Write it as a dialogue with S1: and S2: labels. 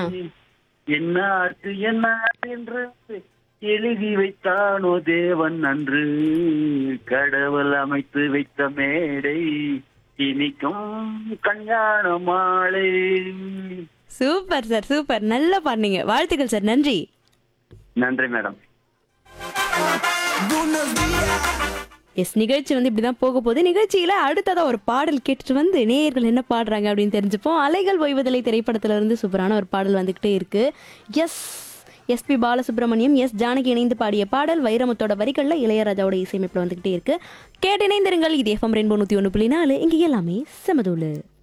S1: என்ன ஆச்சு என்ன என்று எழுதி வைத்தானோ தேவன் அன்று கடவுள் அமைத்து வைத்த மேடை இனிக்கும் கல்யாண மாலை
S2: சூப்பர் சார் சூப்பர் நல்லா பாடுனீங்க வாழ்த்துக்கள் சார் நன்றி
S1: நன்றி மேடம்
S2: எஸ் நிகழ்ச்சி வந்து இப்படிதான் போக போகுது நிகழ்ச்சியில அடுத்ததா ஒரு பாடல் கேட்டுட்டு வந்து நேயர்கள் என்ன பாடுறாங்க அப்படின்னு தெரிஞ்சுப்போம் அலைகள் ஓய்வதில்லை திரைப்படத்துல இருந்து சூப்பரான ஒரு பாடல் வந்துகிட்டே இருக்கு S SP Balasubrahmanyam S Janaki இணைந்து பாடிய பாடல் வைரமுத்தோட வரிகள்ல இளையராஜாவோட இசையமைப்புல வந்துகிட்டே இருக்கு கேட்டு இணைந்திருங்கள் இது எஃப்எம் ரெயின்போ நூத்தி ஒன்று புள்ளி நாலு இங்க எல்லாமே செமதூளு